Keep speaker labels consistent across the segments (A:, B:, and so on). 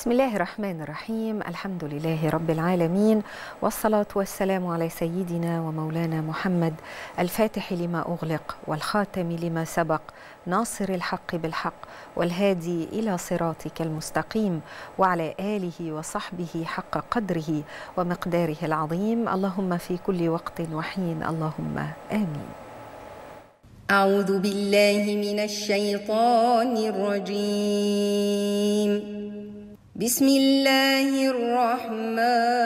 A: بسم الله الرحمن الرحيم الحمد لله رب العالمين والصلاة والسلام على سيدنا ومولانا محمد الفاتح لما أغلق والخاتم لما سبق ناصر الحق بالحق والهادي إلى صراطك المستقيم وعلى آله وصحبه حق قدره ومقداره العظيم اللهم في كل وقت وحين اللهم آمين
B: أعوذ بالله من الشيطان الرجيم بسم الله الرحمن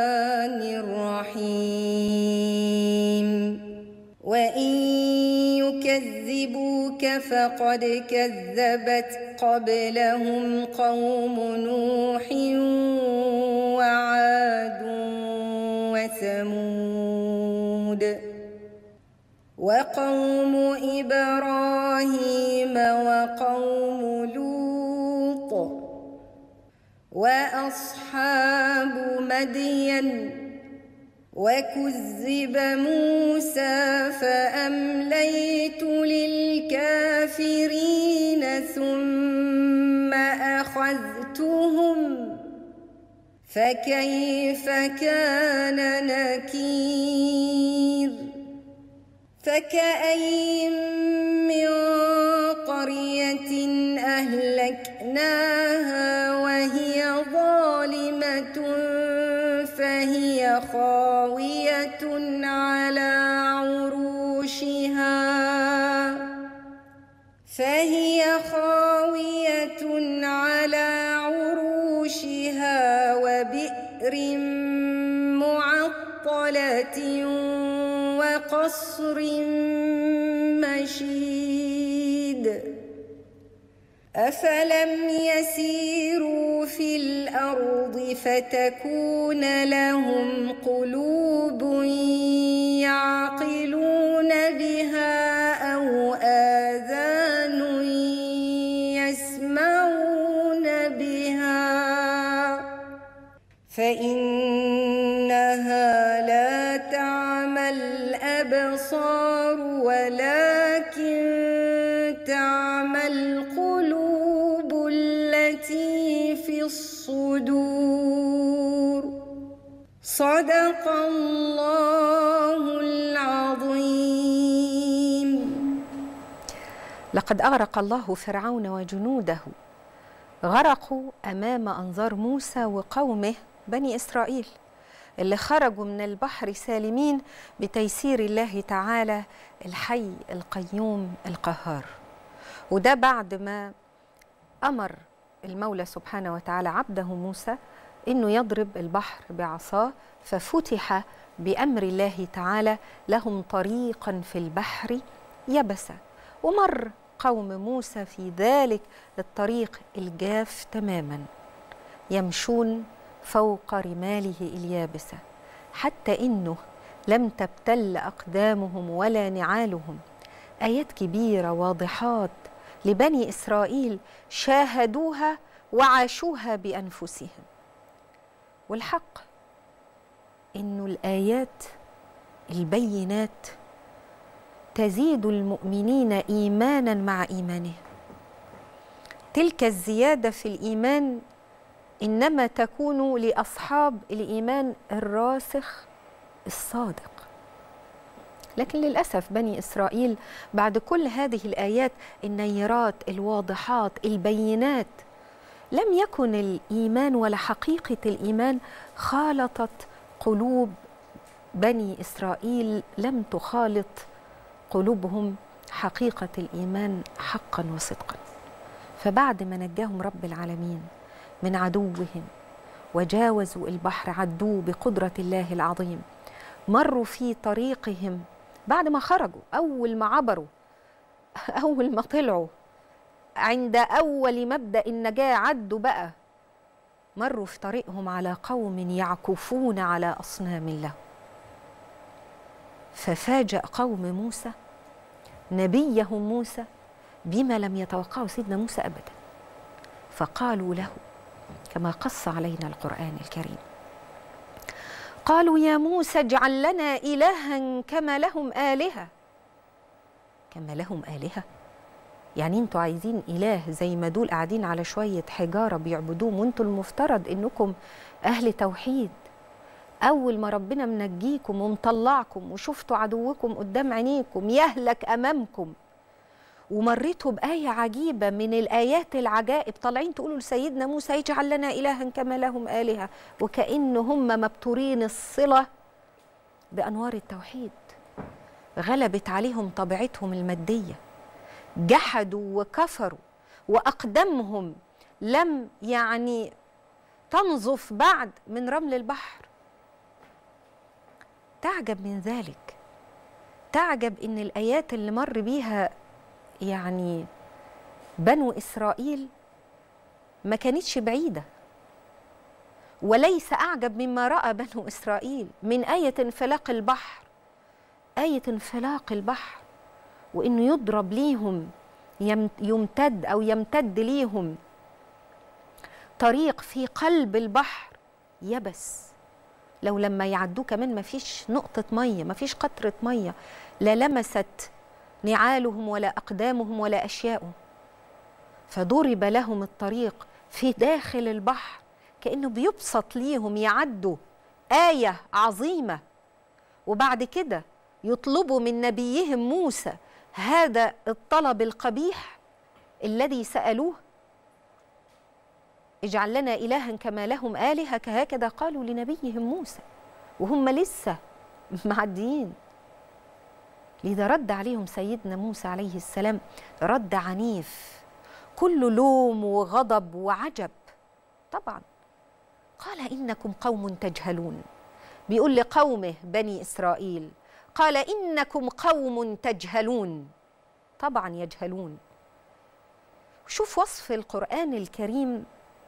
B: الرحيم وإن يكذبوك فقد كذبت قبلهم قوم نوح وعاد وثمود وقوم إبراهيم وقوم لوط وأصحاب مدين وكذب موسى فأمليت للكافرين ثم أخذتهم فكيف كان نكير فكأين من قرية أهلكناها وهي ظالمة فهي خاوية على عروشها فهي خاوية على عروشها وبئر معطلة وقصر مشيد أفلم يسيروا في الأرض فتكون لهم قلوب يعقلون بها أو آذان يسمعون بها فإنها لا تعمى الأبصار ولكن تعمى القلوب التي في الصدور صدق الله العظيم
A: لقد أغرق الله فرعون وجنوده غرقوا أمام أنظار موسى وقومه بني إسرائيل اللي خرجوا من البحر سالمين بتيسير الله تعالى الحي القيوم القهار وده بعد ما أمر المولى سبحانه وتعالى عبده موسى إنه يضرب البحر بعصاه ففتح بأمر الله تعالى لهم طريقا في البحر يبسا ومر قوم موسى في ذلك الطريق الجاف تماما يمشون فوق رماله اليابسه حتى انه لم تبتل اقدامهم ولا نعالهم ايات كبيره واضحات لبني اسرائيل شاهدوها وعاشوها بانفسهم والحق انه الايات البينات تزيد المؤمنين ايمانا مع ايمانهم تلك الزياده في الايمان انما تكون لاصحاب الايمان الراسخ الصادق لكن للاسف بني اسرائيل بعد كل هذه الايات النيرات الواضحات البينات لم يكن الايمان ولا حقيقه الايمان خالطت قلوب بني اسرائيل لم تخالط قلوبهم حقيقه الايمان حقا وصدقا فبعد ما نجاهم رب العالمين من عدوهم وجاوزوا البحر عدوه بقدرة الله العظيم مروا في طريقهم بعد ما خرجوا أول ما عبروا أول ما طلعوا عند أول مبدأ النجاة عدوا بقى مروا في طريقهم على قوم يعكفون على أصنام الله ففاجأ قوم موسى نبيهم موسى بما لم يتوقعه سيدنا موسى أبدا فقالوا له كما قص علينا القرآن الكريم قالوا يا موسى اجعل لنا إلها كما لهم آلهة كما لهم آلهة يعني انتوا عايزين اله زي ما دول قاعدين على شويه حجاره بيعبدوهم وانتوا المفترض انكم اهل توحيد اول ما ربنا منجيكم ومطلعكم وشفتوا عدوكم قدام عينيكم يهلك امامكم ومريتوا بآية عجيبة من الآيات العجائب طالعين تقولوا لسيدنا موسى يجعل لنا إلها كما لهم آلهة وكأن هم مبتورين الصلة بأنوار التوحيد غلبت عليهم طبيعتهم المادية جحدوا وكفروا وأقدامهم لم يعني تنظف بعد من رمل البحر تعجب من ذلك تعجب ان الايات اللي مر بيها يعني بنو اسرائيل ما كانتش بعيده وليس اعجب مما راى بنو اسرائيل من ايه انفلاق البحر ايه انفلاق البحر وانه يضرب ليهم يمتد او يمتد ليهم طريق في قلب البحر يبس لو لما يعدوه كمان ما فيش نقطة مية ما فيش قطرة مية لا لمست نعالهم ولا أقدامهم ولا أشياءهم فضرب لهم الطريق في داخل البحر كأنه بيبسط ليهم يعدوا آية عظيمة وبعد كده يطلبوا من نبيهم موسى هذا الطلب القبيح الذي سألوه اجعل لنا إلها كما لهم آلهة هكذا قالوا لنبيهم موسى وهم لسه معديين لذا رد عليهم سيدنا موسى عليه السلام رد عنيف كله لوم وغضب وعجب طبعا قال إنكم قوم تجهلون بيقول لقومه بني إسرائيل قال إنكم قوم تجهلون طبعا يجهلون شوف وصف القرآن الكريم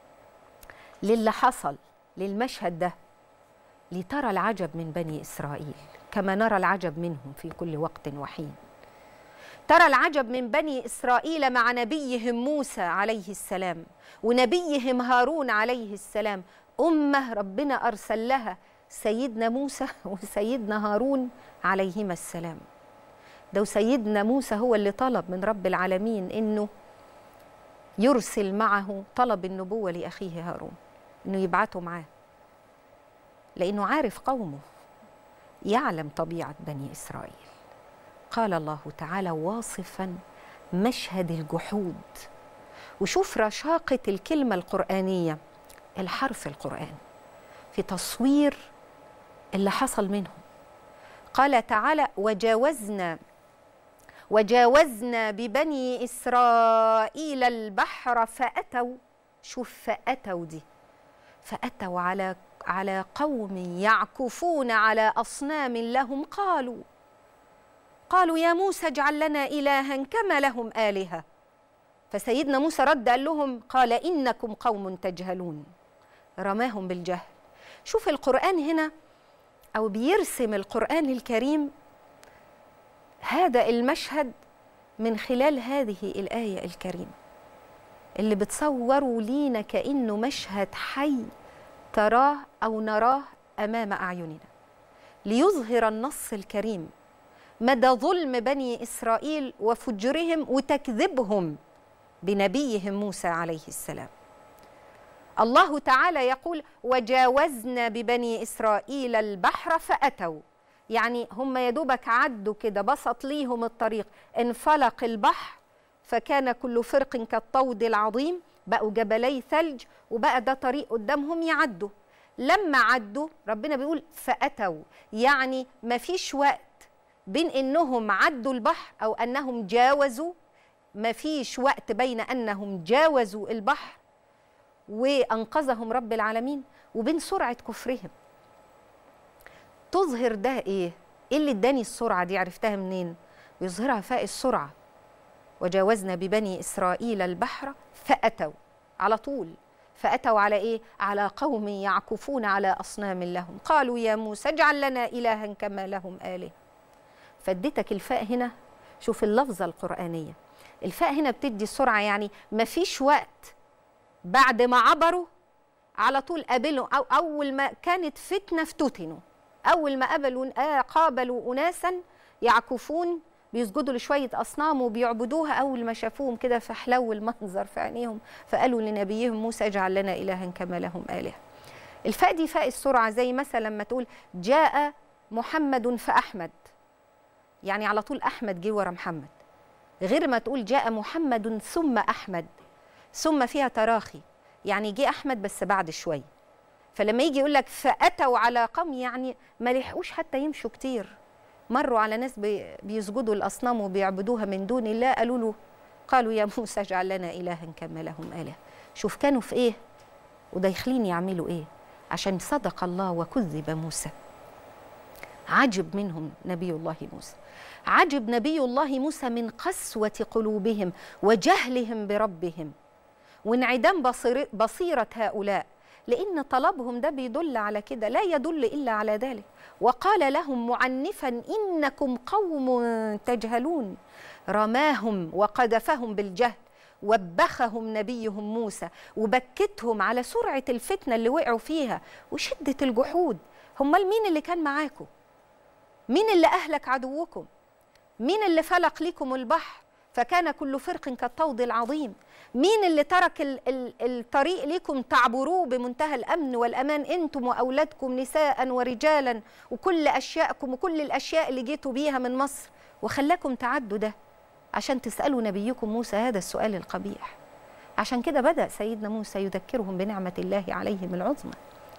A: للي حصل للمشهد ده لترى العجب من بني اسرائيل كما نرى العجب منهم في كل وقت وحين ترى العجب من بني اسرائيل مع نبيهم موسى عليه السلام ونبيهم هارون عليه السلام امه ربنا ارسل لها سيدنا موسى وسيدنا هارون عليهما السلام ده سيدنا موسى هو اللي طلب من رب العالمين انه يرسل معه طلب النبوه لاخيه هارون انه يبعته معاه لانه عارف قومه يعلم طبيعه بني اسرائيل قال الله تعالى واصفا مشهد الجحود وشوف رشاقه الكلمه القرانيه الحرف القراني في تصوير اللي حصل منهم قال تعالى وجاوزنا وجاوزنا ببني اسرائيل البحر فاتوا شوف فاتوا دي فاتوا على على قوم يعكفون على اصنام لهم قالوا قالوا يا موسى اجعل لنا الها كما لهم الهه فسيدنا موسى رد قال لهم قال انكم قوم تجهلون رماهم بالجهل شوف القران هنا او بيرسم القران الكريم هذا المشهد من خلال هذه الايه الكريمه اللي بتصوروا لينا كانه مشهد حي تراه او نراه امام اعيننا ليظهر النص الكريم مدى ظلم بني اسرائيل وفجرهم وتكذبهم بنبيهم موسى عليه السلام الله تعالى يقول وجاوزنا ببني اسرائيل البحر فاتوا يعني هم يا دوبك عدوا كده بسط ليهم الطريق انفلق البحر فكان كل فرق كالطود العظيم بقوا جبلي ثلج وبقى ده طريق قدامهم يعدوا لما عدوا ربنا بيقول فأتوا يعني ما فيش وقت بين انهم عدوا البحر او انهم جاوزوا ما فيش وقت بين انهم جاوزوا البحر وانقذهم رب العالمين وبين سرعه كفرهم تظهر ده ايه ايه اللي اداني السرعه دي عرفتها منين يظهرها فاء السرعه وجاوزنا ببني اسرائيل البحر فاتوا على طول فاتوا على ايه على قوم يعكفون على اصنام لهم قالوا يا موسى اجعل لنا الها كما لهم اله فاديتك الفاء هنا شوف اللفظه القرانيه الفاء هنا بتدي السرعه يعني ما فيش وقت بعد ما عبروا على طول قابلوا أو اول ما كانت فتنه افتتنوا اول ما قابلوا آه قابلوا اناسا يعكفون بيسجدوا لشوية أصنام وبيعبدوها أول ما شافوهم كده فحلو المنظر في عينيهم فقالوا لنبيهم موسى اجعل لنا إلها كما لهم آلهة الفاء دي فاء السرعة زي مثلا لما تقول جاء محمد فأحمد يعني على طول أحمد جه ورا محمد غير ما تقول جاء محمد ثم أحمد ثم فيها تراخي يعني جه أحمد بس بعد شوية فلما يجي يقول لك فأتوا على قوم يعني ما لحقوش حتى يمشوا كتير مروا على ناس بي- بيسجدوا الأصنام وبيعبدوها من دون الله قالوا له قالوا يا موسى اجعل لنا إلها كما لهم آلهة شوف كانوا في إيه ودايخلين يعملوا إيه عشان صدق الله وكذب موسى عجب منهم نبي الله موسى عجب نبي الله موسى من قسوة قلوبهم وجهلهم بربهم وانعدام بصير بصيرة هؤلاء لأن طلبهم ده بيدل على كده لا يدل إلا على ذلك وقال لهم معنفا إنكم قوم تجهلون رماهم وقذفهم بالجهل وبخهم نبيهم موسى وبكتهم على سرعة الفتنة اللي وقعوا فيها وشدة الجحود هم مين اللي كان معاكم مين اللي أهلك عدوكم مين اللي فلق لكم البحر فكان كل فرق كالطود العظيم مين اللي ترك ال ال الطريق لكم تعبروه بمنتهى الأمن والأمان أنتم وأولادكم نساء ورجالا وكل أشياءكم وكل الأشياء اللي جيتوا بيها من مصر وخلاكم تعدوا ده عشان تسألوا نبيكم موسى هذا السؤال القبيح عشان كده بدأ سيدنا موسى يذكرهم بنعمة الله عليهم العظمى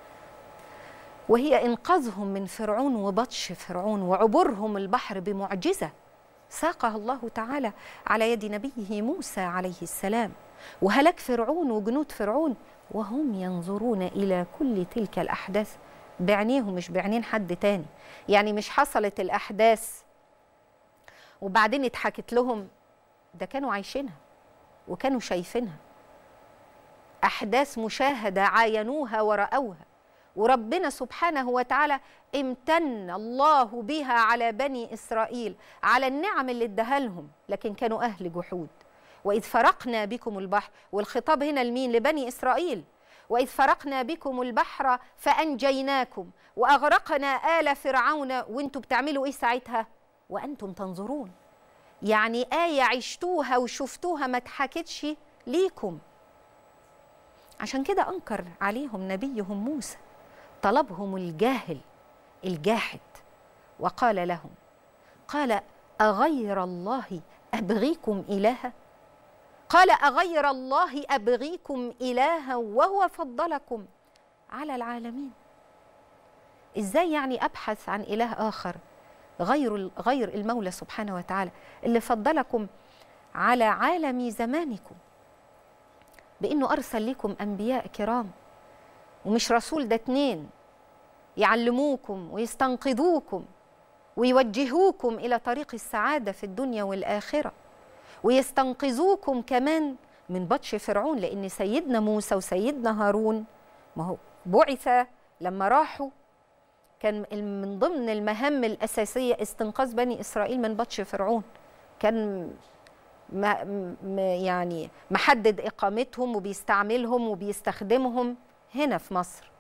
A: وهي إنقاذهم من فرعون وبطش فرعون وعبورهم البحر بمعجزة ساقها الله تعالى على يد نبيه موسى عليه السلام وهلك فرعون وجنود فرعون وهم ينظرون إلى كل تلك الأحداث بعينيهم مش بعينين حد تاني يعني مش حصلت الأحداث وبعدين اتحكت لهم ده كانوا عايشينها وكانوا شايفينها أحداث مشاهدة عاينوها ورأوها وربنا سبحانه وتعالى امتن الله بها على بني إسرائيل على النعم اللي اداها لهم لكن كانوا أهل جحود وإذ فرقنا بكم البحر والخطاب هنا لمين لبني إسرائيل وإذ فرقنا بكم البحر فأنجيناكم وأغرقنا آل فرعون وانتوا بتعملوا إيه ساعتها وأنتم تنظرون يعني آية عشتوها وشفتوها ما اتحكتش ليكم عشان كده أنكر عليهم نبيهم موسى طلبهم الجاهل الجاحد وقال لهم قال أغير الله أبغيكم إلها قال أغير الله أبغيكم إلها وهو فضلكم على العالمين إزاي يعني أبحث عن إله آخر غير غير المولى سبحانه وتعالى اللي فضلكم على عالم زمانكم بانه ارسل لكم انبياء كرام ومش رسول ده اتنين يعلموكم ويستنقذوكم ويوجهوكم الى طريق السعاده في الدنيا والاخره ويستنقذوكم كمان من بطش فرعون لان سيدنا موسى وسيدنا هارون ما هو بعث لما راحوا كان من ضمن المهام الاساسيه استنقاذ بني اسرائيل من بطش فرعون كان ما ما يعني محدد اقامتهم وبيستعملهم وبيستخدمهم هنا في مصر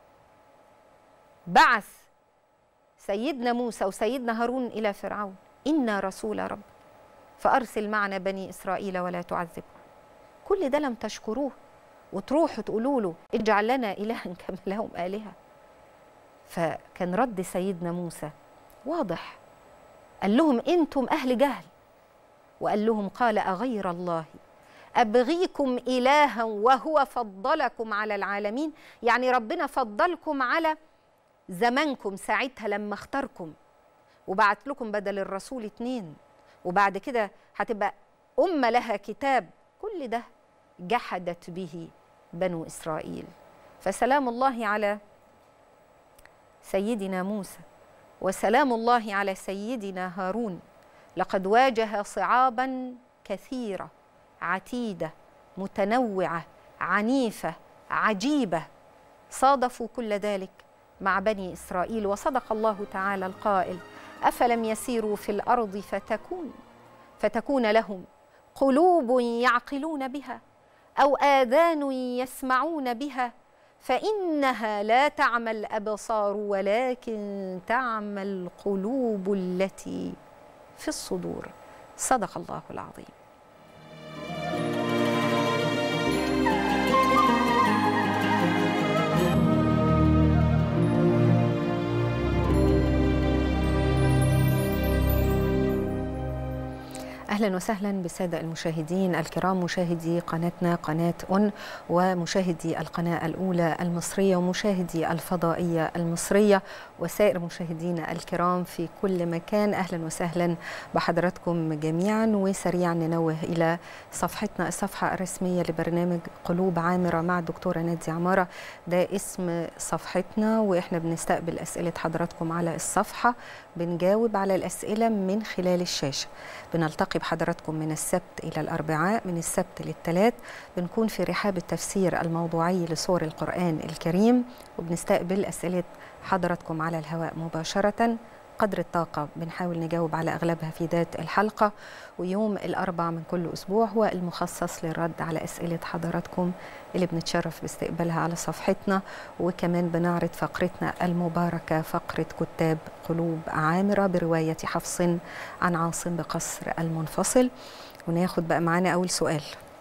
A: بعث سيدنا موسى وسيدنا هارون الى فرعون انا رسول رب فارسل معنا بني اسرائيل ولا تعذبهم كل ده لم تشكروه وتروحوا تقولوا له اجعل لنا الها كما لهم الهه فكان رد سيدنا موسى واضح قال لهم انتم اهل جهل وقال لهم قال اغير الله ابغيكم الها وهو فضلكم على العالمين يعني ربنا فضلكم على زمانكم ساعتها لما اختاركم وبعت لكم بدل الرسول اتنين وبعد كده هتبقى أمة لها كتاب كل ده جحدت به بنو إسرائيل فسلام الله على سيدنا موسى وسلام الله على سيدنا هارون لقد واجه صعابا كثيره عتيده متنوعه عنيفه عجيبه صادفوا كل ذلك مع بني اسرائيل وصدق الله تعالى القائل افلم يسيروا في الارض فتكون فتكون لهم قلوب يعقلون بها او اذان يسمعون بها فانها لا تعمى الابصار ولكن تعمى القلوب التي في الصدور صدق الله العظيم اهلا وسهلا بالساده المشاهدين الكرام مشاهدي قناتنا قناه اون ومشاهدي القناه الاولى المصريه ومشاهدي الفضائيه المصريه وسائر مشاهدينا الكرام في كل مكان اهلا وسهلا بحضراتكم جميعا وسريعا ننوه الى صفحتنا الصفحه الرسميه لبرنامج قلوب عامره مع الدكتوره نادي عماره ده اسم صفحتنا واحنا بنستقبل اسئله حضراتكم على الصفحه بنجاوب على الاسئله من خلال الشاشه بنلتقي بحضراتكم من السبت إلى الأربعاء من السبت للثلاث بنكون في رحاب التفسير الموضوعي لسور القرآن الكريم وبنستقبل أسئلة حضراتكم على الهواء مباشرة قدر الطاقة بنحاول نجاوب على أغلبها في ذات الحلقة ويوم الأربع من كل أسبوع هو المخصص للرد على أسئلة حضراتكم اللي بنتشرف باستقبالها على صفحتنا وكمان بنعرض فقرتنا المباركة فقرة كتاب قلوب عامرة برواية حفص عن عاصم بقصر المنفصل وناخد بقى معانا أول سؤال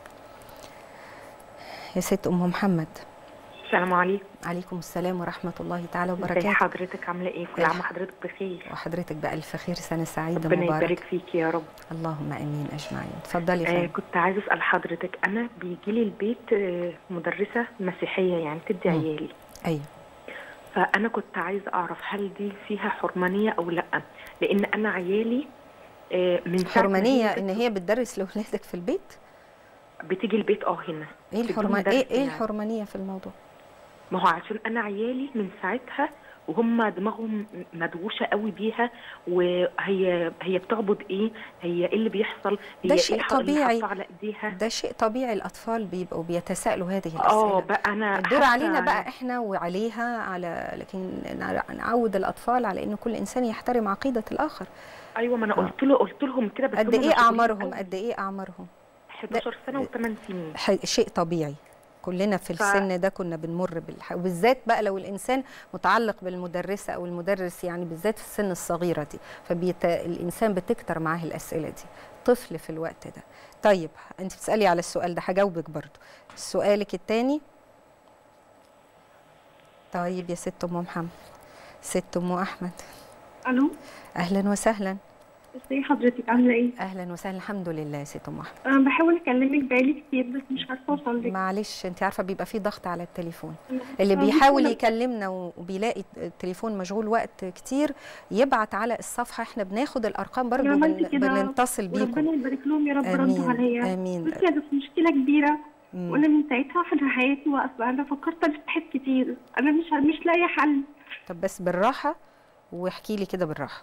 A: يا ست أم محمد
C: السلام عليكم
A: عليكم السلام ورحمة الله تعالى
C: ازي
A: وبركاته
C: حضرتك عامله ايه كل عام وحضرتك بخير
A: وحضرتك بألف خير سنة سعيدة
C: ربنا
A: مباركة
C: يبارك فيك يا رب
A: اللهم امين اجمعين اتفضلي يا
C: آه
A: فندم
C: كنت عايزه اسال حضرتك انا بيجي لي البيت آه مدرسه مسيحيه يعني تدي
A: مم.
C: عيالي
A: ايوه
C: فانا كنت عايزه اعرف هل دي فيها حرمانيه او لا لان انا عيالي آه من ساعة ما
A: حرمانيه
C: هي
A: ان هي بتدرس لاولادك في البيت
C: بتيجي البيت اه هنا
A: ايه
C: بدون
A: الحرمان
C: درس
A: ايه ايه
C: يعني.
A: الحرمانيه في الموضوع
C: ما هو عشان انا عيالي من ساعتها وهم دماغهم مدوشه قوي بيها وهي هي بتعبد ايه هي ايه اللي بيحصل هي
A: ده
C: ايه
A: شيء
C: الحق اللي
A: طبيعي.
C: حاطه على ايديها
A: ده شيء طبيعي الاطفال بيبقوا بيتساءلوا هذه
C: اه
A: الاسئله
C: بقى انا
A: الدور
C: حتى
A: علينا بقى احنا وعليها على لكن نع- نعود الاطفال على ان كل انسان يحترم عقيده الاخر
C: ايوه ما انا
A: آه.
C: قلت له قلت لهم كده بس
A: قد
C: هم
A: ايه
C: مشغولين
A: اعمارهم
C: قوي.
A: قد ايه اعمارهم
C: 11 سنه و8 سنين
A: ح- شيء طبيعي كلنا في
C: ف-
A: السن ده كنا بنمر بالح... وبالذات بقى لو الانسان متعلق بالمدرسه او المدرس يعني بالذات في السن الصغيره دي فبيت... الانسان بتكتر معاه الاسئله دي طفل في الوقت ده طيب انت بتسالي على السؤال ده هجاوبك برضو سؤالك الثاني طيب يا ست ام محمد ست ام احمد
D: الو
A: اهلا وسهلا
D: ازي حضرتك عامله ايه
A: اهلا وسهلا الحمد لله يا ست ام احمد
D: انا بحاول اكلمك بقالي كتير بس مش عارفه اوصل لك
A: معلش انت عارفه بيبقى في ضغط على التليفون
D: أنا-
A: اللي
D: أنا
A: بيحاول
D: بس-
A: يكلمنا وبيلاقي التليفون مشغول وقت كتير يبعت على الصفحه احنا بناخد الارقام برضو
D: أنا عملت
A: بن...
D: كده
A: بنتصل بيكم
D: وربنا يبارك لهم يا رب ردوا
A: امين
D: عليا
A: امين
D: بس بس مشكله كبيره
A: مم.
D: وانا من ساعتها واحده حياتي واقفه انا فكرت افتح كتير انا مش مش لاقيه حل
A: طب بس بالراحه واحكي لي كده بالراحه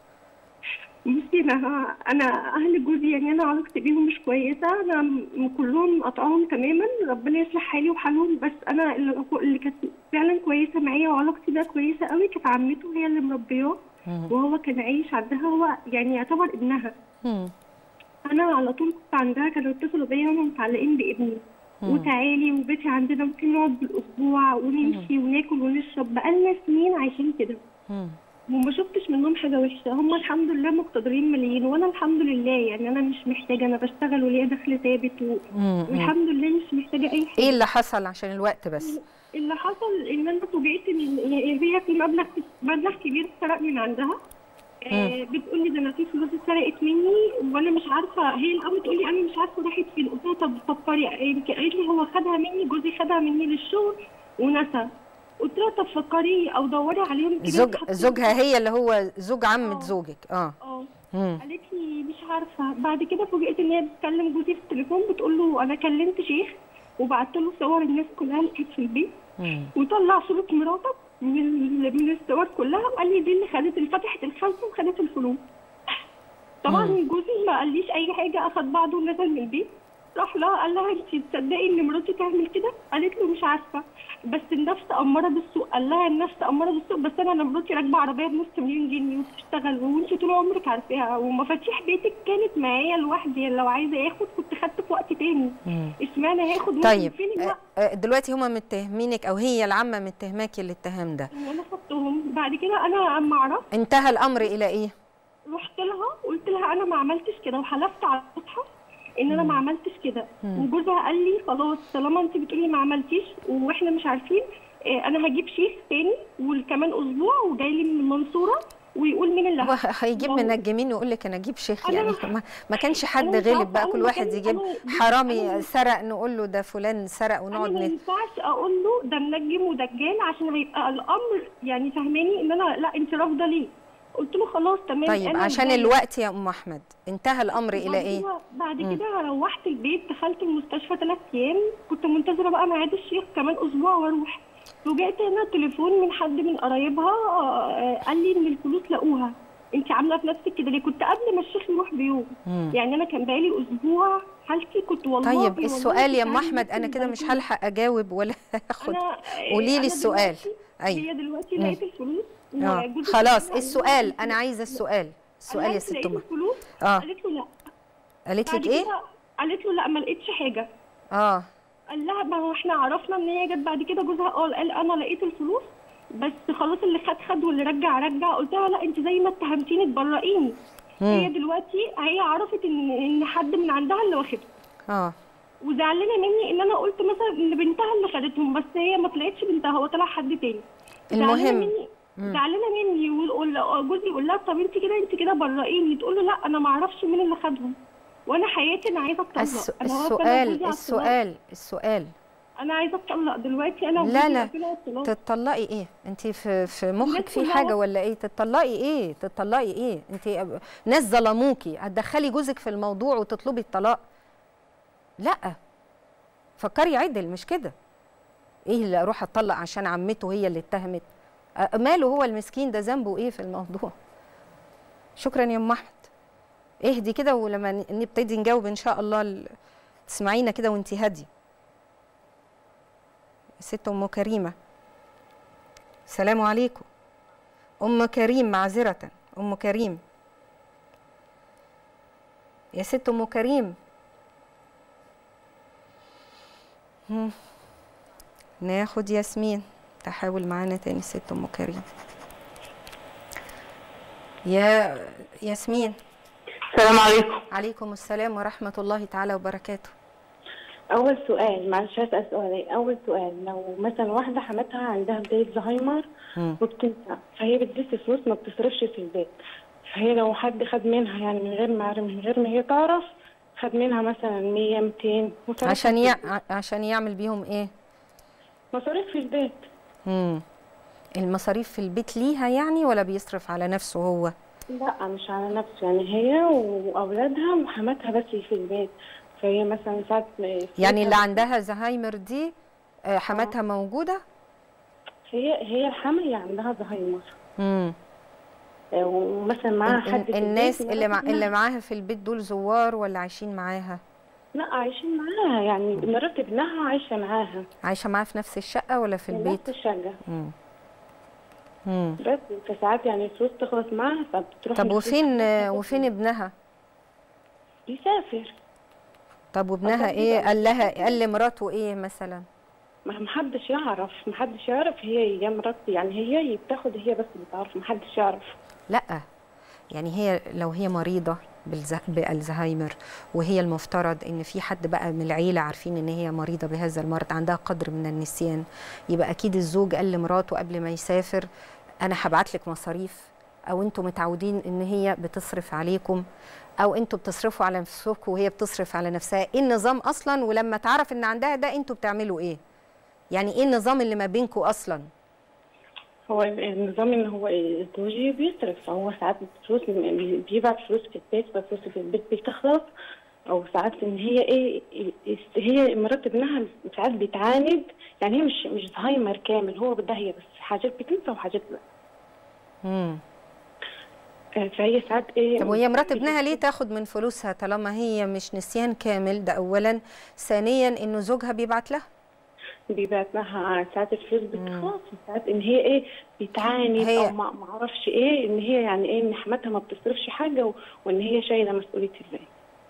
D: بصي انا انا اهل جوزي يعني انا علاقتي بيهم مش كويسه انا م- كلهم مقاطعاهم تماما ربنا يصلح حالي وحالهم بس انا اللي اللي كانت فعلا كويسه معايا وعلاقتي بيها كويسه قوي كانت عمته هي اللي مربياه
A: مم.
D: وهو كان عايش عندها هو يعني يعتبر ابنها
A: مم.
D: انا على طول كنت عندها كانوا يتصلوا بيا وهم متعلقين بابني
A: مم.
D: وتعالي وبيتي عندنا ممكن نقعد بالاسبوع ونمشي وناكل ونشرب بقالنا سنين عايشين كده
A: مم.
D: وما شفتش منهم حاجه وحشه هم الحمد لله مقتدرين ملايين وانا الحمد لله يعني انا مش محتاجه انا بشتغل وليا دخل ثابت و...
A: مم.
D: والحمد لله مش محتاجه اي حاجه
A: ايه اللي حصل عشان الوقت بس
D: اللي حصل ان انا فوجئت ان هي في مبلغ مبلغ كبير اتسرق من عندها آه بتقول لي ده انا في فلوس اتسرقت مني وانا مش عارفه هي الاول تقول لي انا مش عارفه راحت فين قلت لها طب فكري يمكن قالت لي هو خدها مني جوزي خدها مني للشغل ونسى قلت لها طب فكري او دوري عليهم كده
A: زوج
D: وحطي-
A: زوجها هي اللي هو زوج عمة
D: آه.
A: زوجك اه
D: اه
A: مم.
D: قالت لي مش عارفه بعد كده فوجئت ان هي بتكلم جوزي في التليفون بتقول له انا كلمت شيخ وبعت له صور الناس كلها اللي كانت في البيت
A: مم.
D: وطلع صورة مراتك من ال- من الصور كلها وقال لي دي اللي خدت اللي فتحت الخزنة وخدت الفلوس طبعا
A: مم.
D: جوزي ما قاليش اي حاجة اخد بعضه ونزل من البيت راح لها قال لها انت تصدقي ان مراتي تعمل كده قالت له مش عارفه بس النفس اماره بالسوء قال لها النفس اماره بالسوء بس انا انا مراتي راكبه عربيه بنص مليون جنيه وبتشتغل وانت طول عمرك عارفاها ومفاتيح بيتك كانت معايا لوحدي لو عايزه اخد كنت خدت في وقت تاني
A: مم.
D: اشمعنى هاخد وانت
A: طيب
D: فين
A: آه،
D: الوقت
A: آه، دلوقتي هما متهمينك او هي العامه متهماكي الاتهام ده
D: وانا خدتهم بعد كده انا اما عرفت
A: انتهى الامر الى ايه
D: رحت لها قلت لها لها انا ما عملتش كده وحلفت على المصحف ان انا ما عملتش كده وجوزها قال لي خلاص طالما انت بتقولي ما عملتيش واحنا مش عارفين آه، انا هجيب شيخ تاني وكمان اسبوع وجاي لي من المنصوره ويقول مين اللي
A: هو
D: هحكي.
A: هيجيب
D: ما هو-
A: منجمين ويقول لك انا اجيب شيخ
D: أنا-
A: يعني ما, ما كانش حد
D: أنا مش
A: غلب
D: عارفة
A: بقى
D: أقول
A: كل
D: له
A: واحد
D: كان-
A: يجيب
D: أنا-
A: حرامي
D: أنا-
A: سرق نقول له ده فلان سرق
D: انا
A: ونقعد
D: ما
A: نت...
D: ينفعش اقول له ده منجم ودجال عشان هيبقى الامر يعني فهماني ان انا لا انت رافضه ليه قلت له خلاص تمام
A: طيب
D: أنا
A: عشان
D: متضايقة.
A: الوقت يا ام احمد انتهى الامر الى
D: بعد
A: ايه
D: كده بعد كده روحت البيت دخلت المستشفى ثلاث ايام كنت منتظره بقى ميعاد الشيخ كمان اسبوع واروح وجات هنا تليفون من حد من قرايبها آه، قال لي ان الفلوس لقوها انت عامله في نفسك كده ليه كنت قبل ما الشيخ يروح بيوم
A: مم.
D: يعني انا كان بقالي اسبوع حالتي كنت والله
A: طيب
D: والله
A: السؤال يا ام
D: كنت عايزة
A: احمد انا
D: أكل
A: كده مش
D: البلكونة.
A: هلحق اجاوب ولا هاخد
D: أنا-
A: قولي لي
D: أنا
A: السؤال.
D: دلوقتي-
A: أيوة.
D: هي دلوقتي
A: مم.
D: لقيت الفلوس
A: اه
D: وجوزي
A: خلاص
D: قال لها
A: السؤال
D: إن-
A: انا عايزه السؤال السؤال يا
D: قالت
A: ست
D: لقيت
A: ام
D: الفلوس
A: اه
D: قالت له لا
A: قالت
D: بعد
A: لك ايه
D: كده قالت له لا ما لقيتش حاجه
A: اه
D: قال لها ما هو احنا عرفنا ان هي جت بعد كده جوزها قال قال انا لقيت الفلوس بس خلاص اللي خد خد واللي رجع رجع قلت لها لا انت زي ما اتهمتيني تبرئيني هي دلوقتي هي عرفت ان ان حد من عندها اللي واخدهم
A: اه
D: وزعلانه مني ان انا قلت مثلا ان بنتها اللي خدتهم بس هي ما طلعتش بنتها هو طلع حد تاني
A: المهم.
D: زعلانه مني زعلانه مني ويقول- جوزي يقول لها طب انت كده انت كده برئيني تقول له لا انا ما اعرفش مين اللي خدهم وانا حياتي انا عايزه اتطلق
A: الس...
D: انا واقفة
A: السؤال
D: مع جوزي على الطلاق.
A: السؤال السؤال
D: انا عايزه اتطلق دلوقتي انا
A: لا
D: وجوزي
A: لا
D: واقفين على الطلاق.
A: تتطلقي ايه انت في في مخك
D: الناس
A: في
D: كلها
A: حاجه
D: واقفة.
A: ولا ايه تتطلقي ايه تتطلقي ايه انت أب- ناس ظلموكي هتدخلي جوزك في الموضوع وتطلبي الطلاق لا فكري عدل مش كده ايه اللي اروح اتطلق عشان عمته هي اللي اتهمت أ- ماله هو المسكين ده ذنبه ايه في الموضوع شكرا يا ام احمد اهدي كده ولما ن- نبتدي نجاوب ان شاء الله ال- تسمعينا كده وانت هاديه ست ام كريمه السلام عليكم ام كريم معذره ام كريم يا ست ام كريم هم. ناخد ياسمين تحاول معانا تاني ست ام كريم يا ياسمين
E: السلام عليكم
A: عليكم السلام ورحمه الله تعالى وبركاته
E: اول سؤال معلش هسال سؤالين اول سؤال لو مثلا واحده حماتها عندها بدايه زهايمر
A: مم.
E: وبتنسى فهي بتدس فلوس ما بتصرفش في البيت فهي لو حد خد منها يعني من غير ما من غير ما هي تعرف خد منها مثلا 100 200 وصرفها
A: عشان
E: في
A: يع... عشان يعمل بيهم ايه
E: مصاريف في البيت
A: مم. المصاريف في البيت ليها يعني ولا بيصرف على نفسه هو
E: لا مش على نفسه يعني هي واولادها وحماتها بس في البيت فهي مثلا ساعات
A: يعني اللي عندها زهايمر دي آه، حماتها موجوده
E: هي هي الحامل عندها زهايمر
A: مم.
E: آه، ومثلا معاها
A: ال-
E: حد
A: ال-
E: في
A: الناس
E: البيت
A: اللي مع...
E: مرات
A: اللي معاها في البيت دول زوار ولا عايشين معاها
E: لا عايشين معاها يعني مرات ابنها عايشة معاها
A: عايشه معاها في نفس الشقه ولا في
E: في
A: البيت
E: نفس الشقة
A: مم. مم.
E: بس فساعات يعني الفلوس تخلص معاها فبتروح
A: طب
E: الفلوس
A: وفين
E: تاخدها
A: وفين ابنها
E: بيسافر
A: طب وابنها
E: أصلاً
A: ايه
E: بيبقى-
A: قال لها قال لمراته ايه مثلا
E: ما محدش يعرف محدش يعرف هي يا مرات يعني هي بتاخد هي بس بتعرف محدش يعرف
A: لا يعني هي لو هي مريضة بالز- بالزهايمر وهي المفترض ان في حد بقى من العيلة عارفين ان هي مريضة بهذا المرض عندها قدر من النسيان يبقى اكيد الزوج قال لمراته قبل ما يسافر انا هبعت لك مصاريف او انتوا متعودين ان هي بتصرف عليكم او انتوا بتصرفوا على نفسكم وهي بتصرف على نفسها ايه النظام اصلا ولما تعرف ان عندها ده انتوا بتعملوا ايه يعني ايه النظام اللي ما بينكم اصلا
E: هو النظام ان هو الزوجي بيصرف فهو ساعات فلوس بيبعت فلوس في البيت فلوس في البيت بتخلص او ساعات ان هي ايه هي مرات ابنها ساعات بتعاند يعني هي مش مش زهايمر كامل هو بدها هي بس حاجات بتنسى وحاجات لا
A: مم.
E: آه، فهي ساعات ايه
A: طب وهي مرات ابنها ليه تاخد من فلوسها طالما هي مش نسيان كامل ده اولا ثانيا انه زوجها بيبعت لها
E: بيبعت لها ساعات الفلوس بتخلص ساعات ان هي ايه بتعاند
A: هي-
E: او ما ما اعرفش ايه ان هي يعني ايه ان حماتها ما بتصرفش حاجه و- وان هي شايله مسؤوليه البيت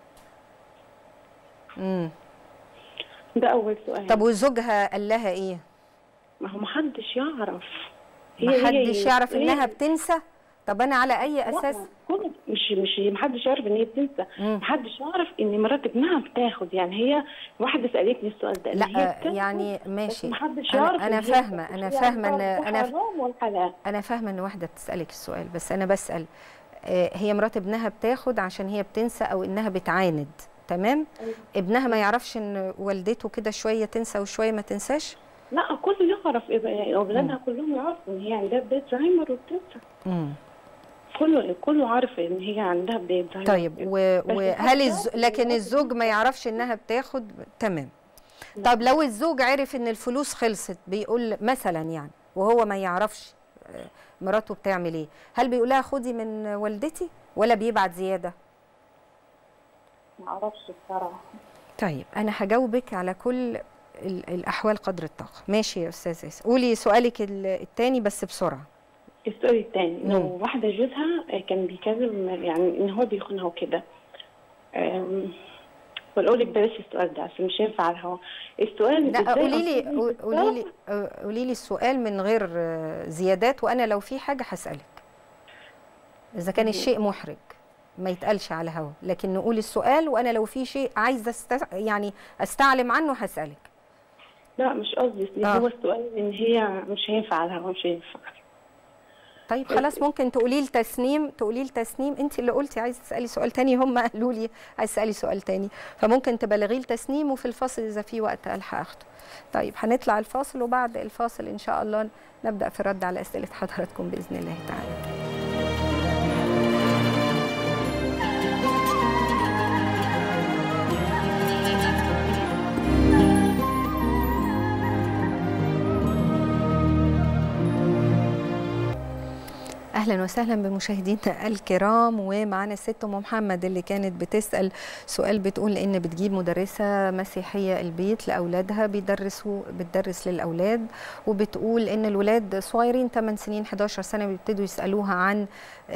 A: امم
E: ده اول سؤال
A: طب وزوجها قال لها ايه
E: ما هو محدش يعرف
A: ما
E: هي- هي-
A: حدش يعرف
E: هي-
A: انها بتنسى طب انا على اي اساس
E: لا، كل مش مش محدش يعرف ان هي بتنسى
A: مم.
E: محدش يعرف ان مرات ابنها بتاخد يعني هي واحده سالتني السؤال ده إن هي
A: لا
E: بتاخد،
A: يعني
E: بس
A: ماشي
E: محدش
A: أنا-
E: يعرف
A: أنا
E: إن هي
A: فاهمة،
E: بتاخد.
A: أنا
E: يعني
A: فاهمة إن-
E: ده
A: أنا-
E: حرام والحلال
A: انا فاهمه ان واحده بتسالك السؤال بس انا بسال آه، هي مرات ابنها بتاخد عشان هي بتنسى او انها بتعاند تمام
E: أيوة.
A: ابنها ما يعرفش ان والدته كده شويه تنسى وشويه ما تنساش
E: لا كله يعرف يعني اولادها كلهم يعرفوا ان هي عندها بدايه زهايمر وبتنسى
A: امم
E: كله كله عارف ان هي عندها بدايه زهايمر
A: طيب و-
E: بس
A: وهل الز...
E: حتى
A: لكن
E: الوقت
A: الزوج ما يعرفش انها بتاخد تمام طب لو الزوج عرف ان الفلوس خلصت بيقول مثلا يعني وهو ما يعرفش آه، مراته بتعمل ايه هل بيقول لها خدي من والدتي ولا بيبعت زياده
E: ما اعرفش بصراحه
A: طيب انا هجاوبك على كل ال- الاحوال قدر الطاقه ماشي يا استاذ اسا قولي سؤالك ال- التاني بس بسرعه
E: السؤال الثاني
A: مم.
E: انه واحده جوزها كان بيكلم يعني ان هو بيخونها وكده أم، بقول لك بلاش السؤال ده عشان مش هينفع على الهوا السؤال
A: لا
E: إزاي
A: قولي لي
E: أنقذني في
A: قولي لي
E: الطاقة؟
A: آه، قولي لي السؤال من غير آه، زيادات وانا لو في حاجه هسالك اذا كان الشيء محرج ما يتقالش على هوا لكن نقول السؤال وانا لو في شيء عايزه است... يعني استعلم عنه هسالك
E: لا مش قصدي
A: آه.
E: هو السؤال ان هي مش هينفع على الهوا مش هينفع
A: طيب خلاص ممكن تقولي لي تسنيم تقولي لي تسنيم انت اللي قلتي عايزه تسالي سؤال تاني هم قالوا لي عايزه تسالي سؤال تاني فممكن تبلغي لي تسنيم وفي الفاصل اذا في وقت الحق اخده طيب هنطلع الفاصل وبعد الفاصل ان شاء الله نبدا في الرد على اسئله حضراتكم باذن الله تعالى اهلا وسهلا بمشاهدينا الكرام ومعانا الست ام محمد اللي كانت بتسال سؤال بتقول ان بتجيب مدرسه مسيحيه البيت لاولادها بيدرسوا بتدرس للاولاد وبتقول ان الولاد صغيرين 8 سنين 11 سنه بيبتدوا يسالوها عن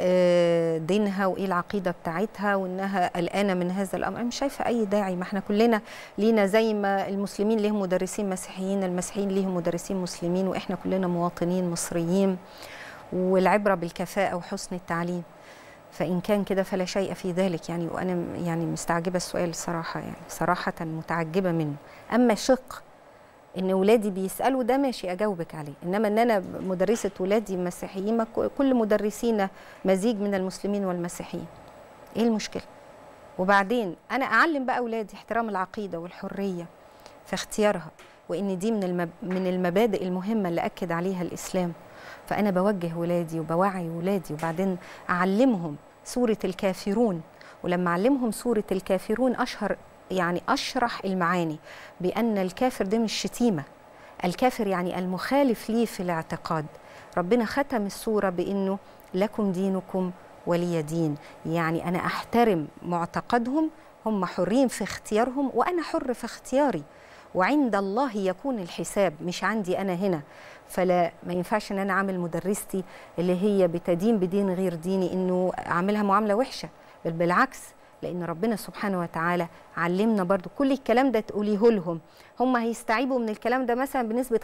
A: آه، دينها وايه العقيده بتاعتها وانها قلقانه من هذا الامر أنا مش شايفه اي داعي ما احنا كلنا لينا زي ما المسلمين ليهم مدرسين مسيحيين المسيحيين ليهم مدرسين مسلمين واحنا كلنا مواطنين مصريين والعبره بالكفاءه وحسن التعليم فان كان كده فلا شيء في ذلك يعني وانا م- يعني مستعجبه السؤال صراحه يعني صراحه متعجبه منه اما شق ان ولادي بيسالوا ده ماشي اجاوبك عليه انما ان انا مدرسه ولادي مسيحيين ما ك- كل مدرسينا مزيج من المسلمين والمسيحيين ايه المشكله وبعدين انا اعلم بقى اولادي احترام العقيده والحريه في اختيارها وان دي من المب... من المبادئ المهمه اللي اكد عليها الاسلام فانا بوجه ولادي وبوعي ولادي وبعدين اعلمهم سوره الكافرون ولما اعلمهم سوره الكافرون اشهر يعني اشرح المعاني بان الكافر ده مش شتيمه الكافر يعني المخالف لي في الاعتقاد ربنا ختم السوره بانه لكم دينكم ولي دين يعني انا احترم معتقدهم هم حرين في اختيارهم وانا حر في اختياري وعند الله يكون الحساب مش عندي انا هنا فلا ما ينفعش ان انا اعمل مدرستي اللي هي بتدين بدين غير ديني انه اعملها معامله وحشه بل بالعكس لان ربنا سبحانه وتعالى علمنا برضو كل الكلام ده تقوليه لهم هم هيستعيبوا من الكلام ده مثلا بنسبه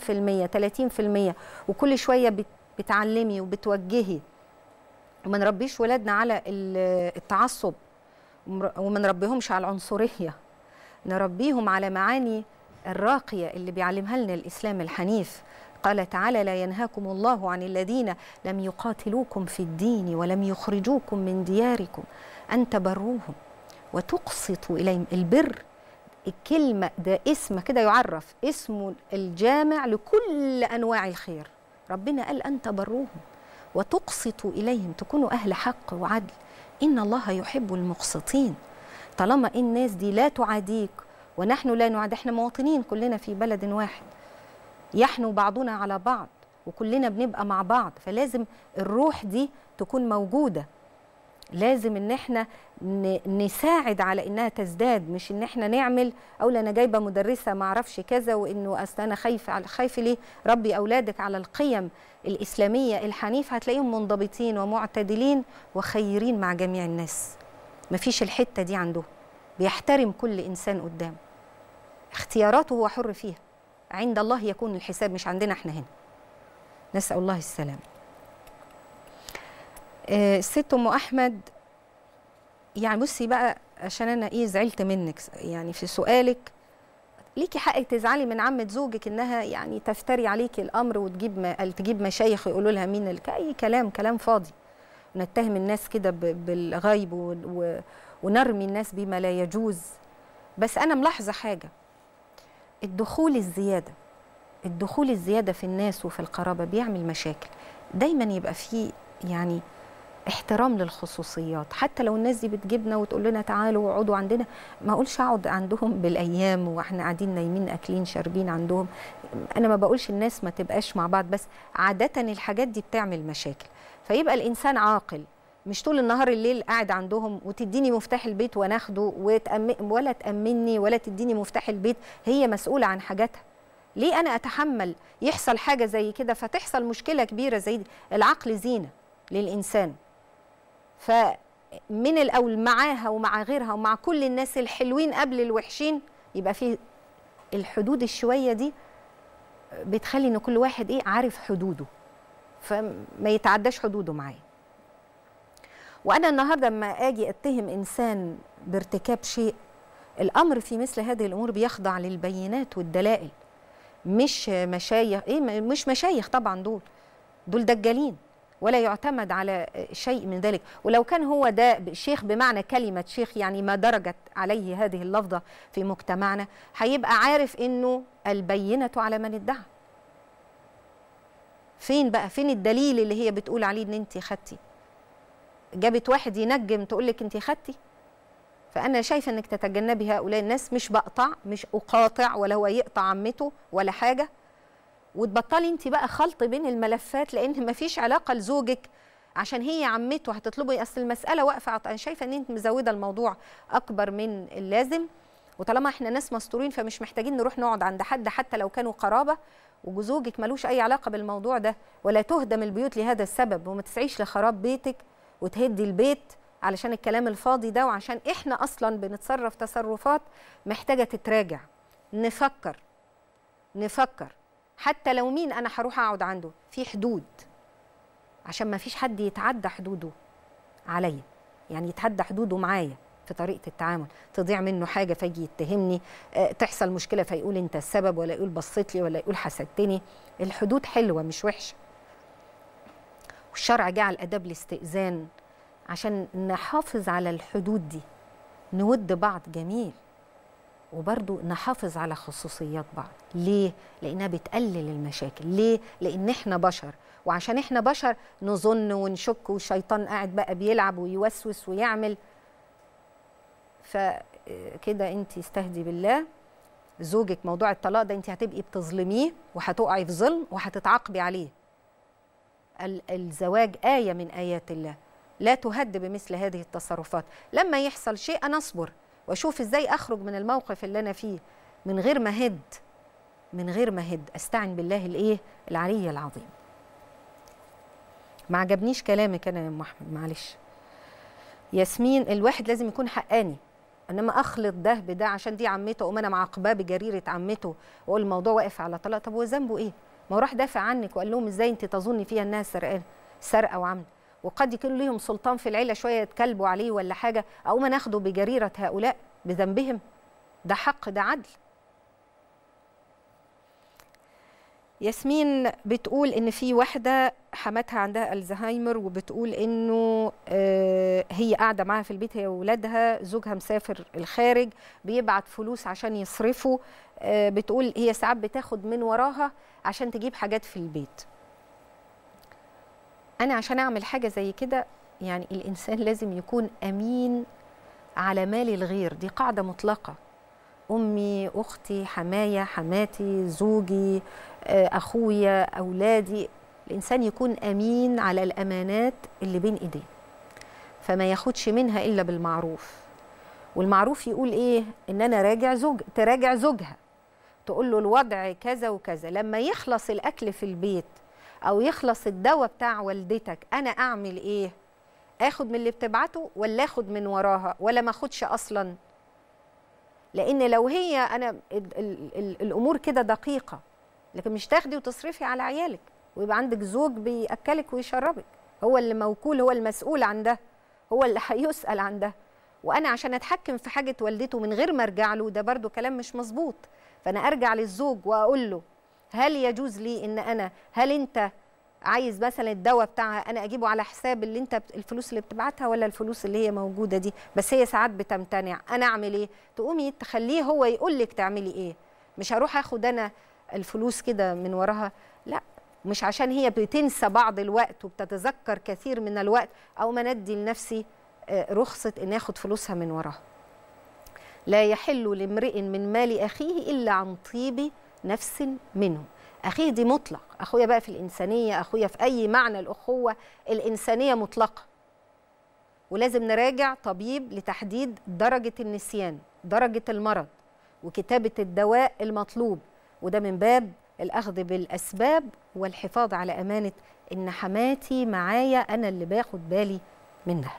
A: 50% 30% وكل شويه بت- بتعلمي وبتوجهي وما نربيش ولادنا على ال- التعصب ومر- وما نربيهمش على العنصريه نربيهم على معاني الراقيه اللي بيعلمها لنا الاسلام الحنيف قال تعالى لا ينهاكم الله عن الذين لم يقاتلوكم في الدين ولم يخرجوكم من دياركم ان تبروهم وتقسطوا اليهم البر الكلمه ده اسم كده يعرف اسمه الجامع لكل انواع الخير ربنا قال ان تبروهم وتقسطوا اليهم تكونوا اهل حق وعدل ان الله يحب المقسطين طالما الناس دي لا تعاديك ونحن لا نعاد احنا مواطنين كلنا في بلد واحد يحنو بعضنا على بعض وكلنا بنبقى مع بعض فلازم الروح دي تكون موجوده لازم ان احنا ن- نساعد على انها تزداد مش ان احنا نعمل اقول انا جايبه مدرسه ما اعرفش كذا وانه اصل انا خايفه على خايفه ليه ربي اولادك على القيم الاسلاميه الحنيفه هتلاقيهم منضبطين ومعتدلين وخيرين مع جميع الناس مفيش الحته دي عنده بيحترم كل انسان قدامه اختياراته هو حر فيها عند الله يكون الحساب مش عندنا احنا هنا نسال الله السلام آه، الست ام احمد يعني بصي بقى عشان انا ايه زعلت منك يعني في سؤالك ليكي حق تزعلي من عمة زوجك انها يعني تفتري عليكي الامر وتجيب ما تجيب مشايخ يقولوا لها مين الك... اي كلام كلام فاضي نتهم الناس كده ب- بالغيب و... و... ونرمي الناس بما لا يجوز بس انا ملاحظه حاجه الدخول الزياده الدخول الزياده في الناس وفي القرابه بيعمل مشاكل دايما يبقى في يعني احترام للخصوصيات حتى لو الناس دي بتجيبنا وتقول لنا تعالوا واقعدوا عندنا ما اقولش اقعد عندهم بالايام واحنا قاعدين نايمين اكلين شاربين عندهم انا ما بقولش الناس ما تبقاش مع بعض بس عاده الحاجات دي بتعمل مشاكل فيبقى الانسان عاقل مش طول النهار الليل قاعد عندهم وتديني مفتاح البيت وناخده وتأمن ولا تأمني ولا تديني مفتاح البيت هي مسؤولة عن حاجاتها ليه أنا أتحمل يحصل حاجة زي كده فتحصل مشكلة كبيرة زي دي العقل زينة للإنسان فمن الأول معاها ومع غيرها ومع كل الناس الحلوين قبل الوحشين يبقى في الحدود الشوية دي بتخلي ان كل واحد ايه عارف حدوده فما يتعداش حدوده معايا وانا النهارده لما اجي اتهم انسان بارتكاب شيء الامر في مثل هذه الامور بيخضع للبينات والدلائل مش مشايخ ايه مش مشايخ طبعا دول دول دجالين ولا يعتمد على شيء من ذلك ولو كان هو ده شيخ بمعنى كلمة شيخ يعني ما درجت عليه هذه اللفظة في مجتمعنا هيبقى عارف انه البينة على من ادعى فين بقى فين الدليل اللي هي بتقول عليه ان انت خدتي جابت واحد ينجم تقول لك انت خدتي فانا شايفه انك تتجنبي هؤلاء الناس مش بقطع مش اقاطع ولا هو يقطع عمته ولا حاجه وتبطلي انت بقى خلط بين الملفات لان مفيش علاقه لزوجك عشان هي عمته هتطلبي اصل المساله واقفه انا شايفه ان انت مزوده الموضوع اكبر من اللازم وطالما احنا ناس مستورين فمش محتاجين نروح نقعد عند حد حتى لو كانوا قرابه وزوجك ملوش اي علاقه بالموضوع ده ولا تهدم البيوت لهذا السبب وما تسعيش لخراب بيتك وتهدي البيت علشان الكلام الفاضي ده وعشان احنا اصلا بنتصرف تصرفات محتاجه تتراجع نفكر نفكر حتى لو مين انا هروح اقعد عنده في حدود عشان ما فيش حد يتعدى حدوده عليا يعني يتعدى حدوده معايا في طريقه التعامل تضيع منه حاجه فيجي يتهمني أه تحصل مشكله فيقول انت السبب ولا يقول بصيت لي ولا يقول حسدتني الحدود حلوه مش وحشه والشرع جعل اداب الاستئذان عشان نحافظ على الحدود دي نود بعض جميل وبرضو نحافظ على خصوصيات بعض ليه؟ لأنها بتقلل المشاكل ليه؟ لأن احنا بشر وعشان احنا بشر نظن ونشك والشيطان قاعد بقى بيلعب ويوسوس ويعمل فكده انت استهدي بالله زوجك موضوع الطلاق ده انت هتبقي بتظلميه وهتقعي في ظلم وهتتعاقبي عليه الزواج آية من آيات الله لا تهد بمثل هذه التصرفات لما يحصل شيء أنا أصبر واشوف ازاي اخرج من الموقف اللي انا فيه من غير ما هد من غير ما هد استعن بالله الايه العلي العظيم ما عجبنيش كلامك انا يا ام احمد معلش ياسمين الواحد لازم يكون حقاني انما اخلط ده بده عشان دي عمته اقوم انا معاقباه بجريره عمته واقول الموضوع واقف على طلاق طب هو ذنبه ايه؟ ما هو راح دافع عنك وقال لهم ازاي انت تظني فيها انها سرقانه سرقه وعمد وقد يكون ليهم سلطان في العيله شويه يتكلبوا عليه ولا حاجه اقوم ناخده بجريره هؤلاء بذنبهم ده حق ده عدل ياسمين بتقول ان في واحده حماتها عندها الزهايمر وبتقول انه آه هي قاعده معاها في البيت هي واولادها زوجها مسافر الخارج بيبعت فلوس عشان يصرفوا آه بتقول هي ساعات بتاخد من وراها عشان تجيب حاجات في البيت انا عشان اعمل حاجه زي كده يعني الانسان لازم يكون امين على مال الغير دي قاعده مطلقه امي اختي حمايه حماتي زوجي اخويا اولادي الانسان يكون امين على الامانات اللي بين ايديه فما ياخدش منها الا بالمعروف والمعروف يقول ايه ان انا راجع زوج تراجع زوجها تقول له الوضع كذا وكذا لما يخلص الاكل في البيت او يخلص الدواء بتاع والدتك انا اعمل ايه اخد من اللي بتبعته ولا اخد من وراها ولا ما اخدش اصلا لان لو هي انا ال ال ال الامور كده دقيقه لكن مش تاخدي وتصرفي على عيالك ويبقى عندك زوج بياكلك ويشربك هو اللي موكول هو المسؤول عن ده هو اللي هيسأل عن ده وانا عشان اتحكم في حاجه والدته من غير ما ارجع له ده برضو كلام مش مظبوط فانا ارجع للزوج واقول له هل يجوز لي ان انا هل انت عايز مثلا الدواء بتاعها انا اجيبه على حساب اللي انت بت- الفلوس اللي بتبعتها ولا الفلوس اللي هي موجوده دي بس هي ساعات بتمتنع انا اعمل ايه تقومي تخليه هو يقول لك تعملي ايه مش هروح اخد انا الفلوس كده من وراها لا مش عشان هي بتنسى بعض الوقت وبتتذكر كثير من الوقت او ما ندي لنفسي آه، رخصه ان اخد فلوسها من وراها لا يحل لامرئ من مال اخيه الا عن طيب نفس منه اخيه دي مطلق اخويا بقى في الانسانيه اخويا في اي معنى الاخوه الانسانيه مطلقه ولازم نراجع طبيب لتحديد درجه النسيان درجه المرض وكتابه الدواء المطلوب وده من باب الاخذ بالاسباب والحفاظ على امانه ان حماتي معايا انا اللي باخد بالي منها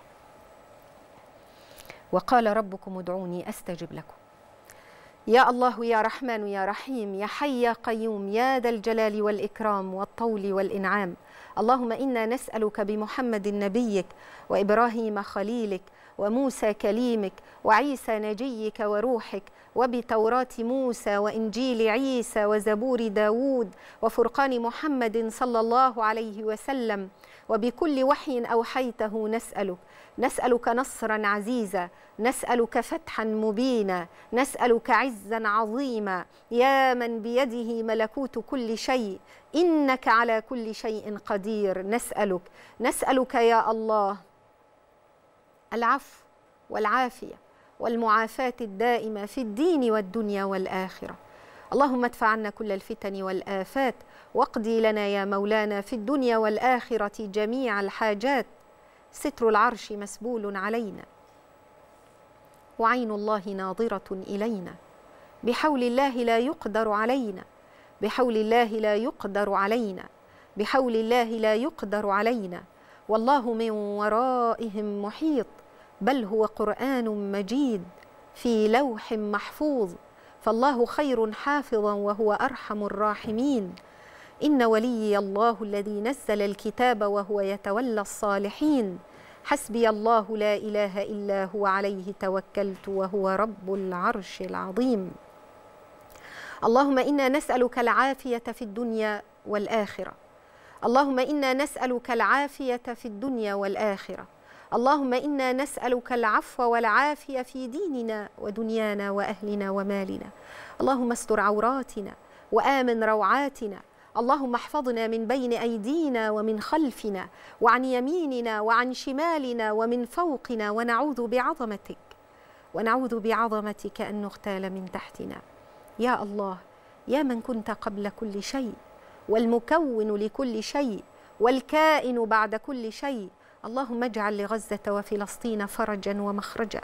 A: وقال ربكم ادعوني استجب لكم يا الله يا رحمن يا رحيم يا حي يا قيوم يا ذا الجلال والاكرام والطول والانعام اللهم انا نسالك بمحمد نبيك وابراهيم خليلك وموسى كليمك وعيسى نجيك وروحك وبتوراة موسى وإنجيل عيسى وزبور داود وفرقان محمد صلى الله عليه وسلم وبكل وحي أوحيته نسألك نسألك نصرا عزيزا نسألك فتحا مبينا نسألك عزا عظيما يا من بيده ملكوت كل شيء إنك على كل شيء قدير نسألك نسألك يا الله العفو والعافيه والمعافاه الدائمه في الدين والدنيا والاخره اللهم ادفع عنا كل الفتن والافات واقضي لنا يا مولانا في الدنيا والاخره جميع الحاجات ستر العرش مسبول علينا وعين الله ناظره الينا بحول الله لا يقدر علينا بحول الله لا يقدر علينا بحول الله لا يقدر علينا والله من ورائهم محيط بل هو قران مجيد في لوح محفوظ فالله خير حافظا وهو ارحم الراحمين ان وليي الله الذي نزل الكتاب وهو يتولى الصالحين حسبي الله لا اله الا هو عليه توكلت وهو رب العرش العظيم اللهم انا نسالك العافيه في الدنيا والاخره اللهم انا نسالك العافيه في الدنيا والاخره اللهم انا نسالك العفو والعافيه في ديننا ودنيانا واهلنا ومالنا اللهم استر عوراتنا وامن روعاتنا اللهم احفظنا من بين ايدينا ومن خلفنا وعن يميننا وعن شمالنا ومن فوقنا ونعوذ بعظمتك ونعوذ بعظمتك ان نغتال من تحتنا يا الله يا من كنت قبل كل شيء والمكون لكل شيء والكائن بعد كل شيء اللهم اجعل لغزه وفلسطين فرجا ومخرجا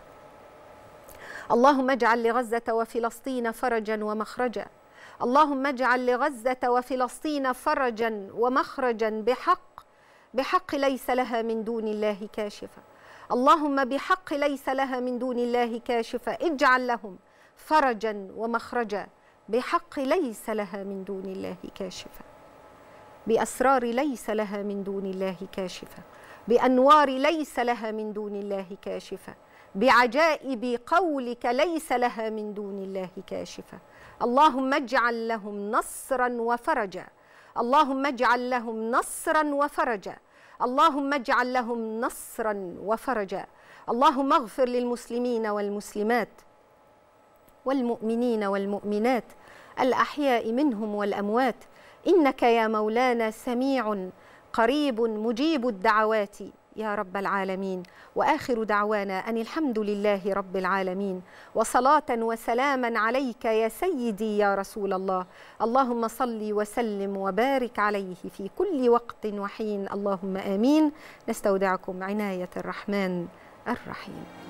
A: اللهم اجعل لغزه وفلسطين فرجا ومخرجا اللهم اجعل لغزه وفلسطين فرجا ومخرجا بحق بحق ليس لها من دون الله كاشفه اللهم بحق ليس لها من دون الله كاشفه اجعل لهم فرجا ومخرجا بحق ليس لها من دون الله كاشفه باسرار ليس لها من دون الله كاشفه بانوار ليس لها من دون الله كاشفه بعجائب قولك ليس لها من دون الله كاشفه اللهم اجعل لهم نصرا وفرجا اللهم اجعل لهم نصرا وفرجا اللهم اجعل لهم نصرا وفرجا اللهم اغفر للمسلمين والمسلمات والمؤمنين والمؤمنات الاحياء منهم والاموات انك يا مولانا سميع قريب مجيب الدعوات يا رب العالمين واخر دعوانا ان الحمد لله رب العالمين وصلاه وسلاما عليك يا سيدي يا رسول الله اللهم صل وسلم وبارك عليه في كل وقت وحين اللهم امين نستودعكم عنايه الرحمن الرحيم